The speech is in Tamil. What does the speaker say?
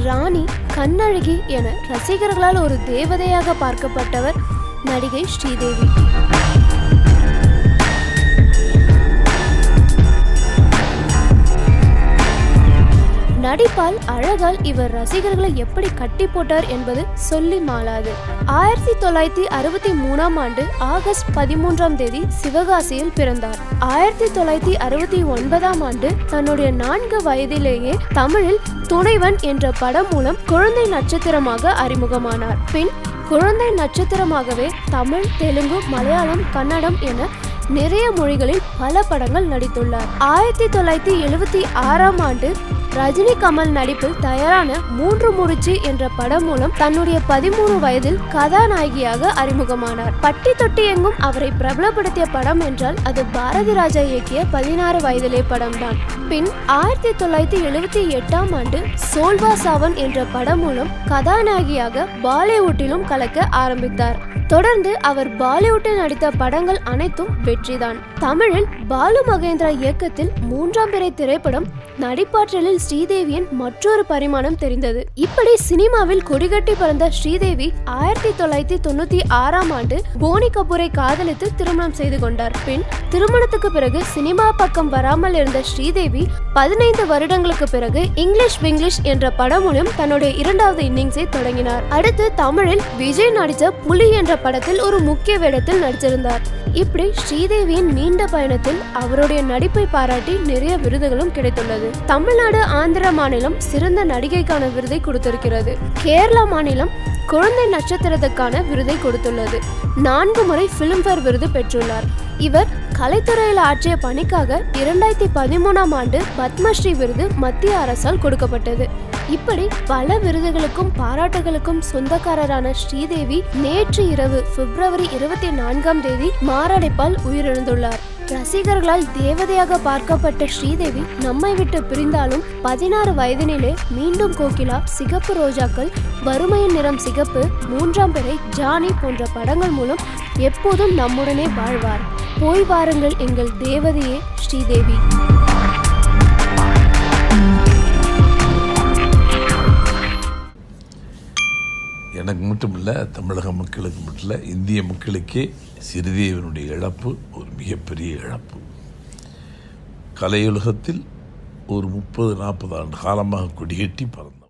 ராணி கண்ணழகி என ரசிகர்களால் ஒரு தேவதையாக பார்க்கப்பட்டவர் நடிகை ஸ்ரீதேவி நடிப்பால் அழகால் இவர் ரசிகர்களை எப்படி கட்டி போட்டார் என்பது சொல்லி மாளாது ஆயிரத்தி தொள்ளாயிரத்தி அறுபத்தி மூணாம் ஆண்டு ஆகஸ்ட் பதிமூன்றாம் தேதி சிவகாசியில் பிறந்தார் ஆயிரத்தி தொள்ளாயிரத்தி அறுபத்தி ஒன்பதாம் ஆண்டு தன்னுடைய நான்கு வயதிலேயே தமிழில் துணைவன் என்ற படம் மூலம் குழந்தை நட்சத்திரமாக அறிமுகமானார் பின் குழந்தை நட்சத்திரமாகவே தமிழ் தெலுங்கு மலையாளம் கன்னடம் என நிறைய மொழிகளில் பல படங்கள் நடித்துள்ளார் ஆயிரத்தி தொள்ளாயிரத்தி எழுபத்தி ஆறாம் ஆண்டு ரஜினி கமல் நடிப்பில் தயாரான மூன்று முடிச்சு என்ற படம் மூலம் தன்னுடைய பதிமூணு வயதில் கதாநாயகியாக அறிமுகமானார் பட்டி தொட்டி எங்கும் அவரை பிரபலப்படுத்திய படம் என்றால் அது பாரதி ராஜா இயக்கிய பதினாறு வயதிலே படம்தான் பின் ஆயிரத்தி தொள்ளாயிரத்தி எழுபத்தி எட்டாம் ஆண்டு சோல்வா சாவன் என்ற படம் மூலம் கதாநாயகியாக பாலிவுட்டிலும் கலக்க ஆரம்பித்தார் தொடர்ந்து அவர் பாலிவுட்டில் நடித்த படங்கள் அனைத்தும் வெற்றிதான் தமிழில் பாலு மகேந்திரா இயக்கத்தில் மூன்றாம் பிறை திரைப்படம் நடிப்பாற்றலில் ஸ்ரீதேவியின் மற்றொரு பரிமாணம் தெரிந்தது இப்படி சினிமாவில் கொடிகட்டி பிறந்த ஸ்ரீதேவி ஆயிரத்தி தொள்ளாயிரத்தி தொண்ணூத்தி ஆறாம் ஆண்டு போனி கபூரை காதலித்து திருமணம் செய்து கொண்டார் பின் திருமணத்துக்கு பிறகு சினிமா பக்கம் வராமல் இருந்த ஸ்ரீதேவி பதினைந்து வருடங்களுக்கு பிறகு இங்கிலீஷ் விங்கிலீஷ் என்ற படம் மூலம் தன்னுடைய இரண்டாவது இன்னிங்ஸை தொடங்கினார் அடுத்து தமிழில் விஜய் நடித்த புலி என்ற படத்தில் ஒரு முக்கிய வேடத்தில் நடிச்சிருந்தார் இப்படி ஸ்ரீதேவியின் நீண்ட பயணத்தில் அவருடைய நடிப்பை பாராட்டி நிறைய விருதுகளும் கிடைத்துள்ளது தமிழ்நாடு ஆந்திர மாநிலம் சிறந்த நடிகைக்கான விருதை கொடுத்திருக்கிறது கேரளா மாநிலம் குழந்தை நட்சத்திரத்துக்கான விருதை கொடுத்துள்ளது நான்கு முறை பிலிம்பேர் விருது பெற்றுள்ளார் இவர் கலைத்துறையில் ஆற்றிய பணிக்காக இரண்டாயிரத்தி பதிமூணாம் ஆண்டு பத்மஸ்ரீ விருது மத்திய அரசால் கொடுக்கப்பட்டது இப்படி பல விருதுகளுக்கும் பாராட்டுகளுக்கும் சொந்தக்காரரான ஸ்ரீதேவி நேற்று இரவு பிப்ரவரி இருபத்தி நான்காம் தேதி மாரடைப்பால் உயிரிழந்துள்ளார் ரசிகர்களால் தேவதையாக பார்க்கப்பட்ட ஸ்ரீதேவி நம்மை விட்டு பிரிந்தாலும் பதினாறு வயதினிலே மீண்டும் கோகிலா சிகப்பு ரோஜாக்கள் வறுமையின் நிறம் சிகப்பு மூன்றாம் பிறை ஜானி போன்ற படங்கள் மூலம் எப்போதும் நம்முடனே வாழ்வார் போய் வாருங்கள் எங்கள் தேவதையே ஸ்ரீதேவி எனக்கு மட்டும் இல்லை தமிழக மக்களுக்கு மட்டும் இல்லை இந்திய மக்களுக்கே சிறிதேவனுடைய இழப்பு ஒரு மிகப்பெரிய இழப்பு கலையுலகத்தில் ஒரு முப்பது நாற்பது ஆண்டு காலமாக கொடிகட்டி பறந்தார்